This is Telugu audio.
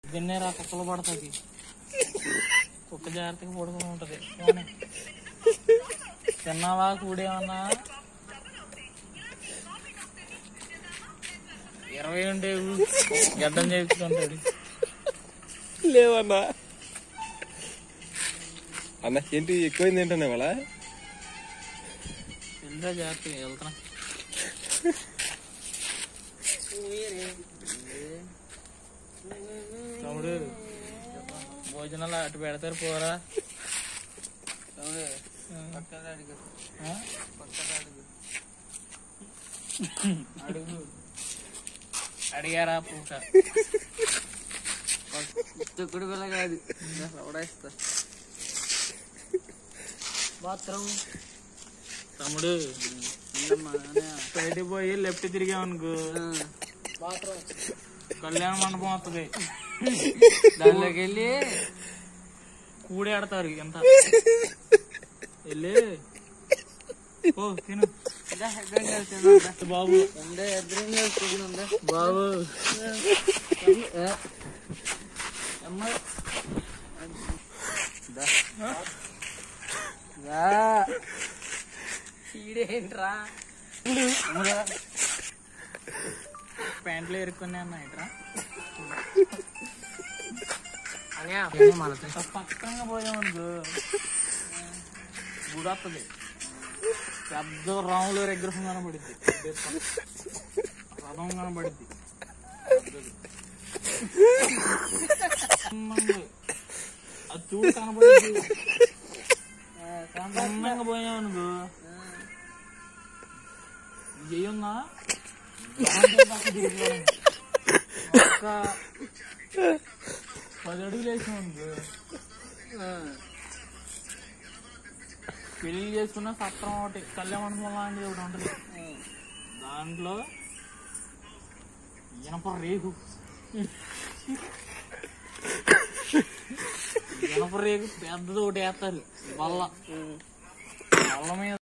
గిన్నెరా కుక్కలు పడుతుంది కుక్క జాగ్రత్తగా పడుకుని ఉంటది పోనీ. తిన్నావా కూడేమన్నా ఇరవై ఉండేవి గడ్డం చేయించుకుంటాడు లేవన్నా అన్న ఏంటి ఎక్కువైంది ఏంటన్నా వాళ్ళ తిందా జాగ్రత్తగా వెళ్తున్నా తమ్ముడు భోజనాలు అటు పెడతారు పోరా ఆ? అడుగు అడిగారా పూట తుక్కుడు పిల్ల కాదు ఎవడేస్తా బాత్రూమ్ తమ్ముడు బయటికి పోయి లెఫ్ట్ తిరిగామనుకో బాత్రూమ్ కళ్యాణ మండపం వస్తుంది దానిలోకి వెళ్ళి కూడి ఆడతారు ఎంత వెళ్ళి ఓ తిను దా, ఇద్దరం కలిసి తిందాం, దా. బాబు ఉండే ఇద్దరం కలిసి తిందాం, దా. బాబు ఏ, అమ్మాయి దా. దా. ఈడేంట్రా అమ్మరా. ప్యాంట్లు ఎరుక్కునే అన్న ఇట్రా అన్నయ్య, మనతో. పక్కన పోయామనుకో గుడి వస్తుంది పెద్ద రాములు విగ్రహం కనబడిద్ది రథం కనబడిద్ది చిన్నగా. అది చూడు కనబడిద్ది సన్నంగా పోయామనుకో ఏయున్నా దాంట్లో పక్క తిరిగిపోయాను. ఒక్క పది అడుగులు వేసామనుకో ఆ, పెళ్లి చేసుకున్న సత్రం ఒకటి కళ్యాణ లాంటిది ఒకటి ఉంటుంది దాంట్లో ఇనప రేగు ఇనప రేగు పెద్దది ఒకటి వేస్తారు బల్ల బల్ల మీద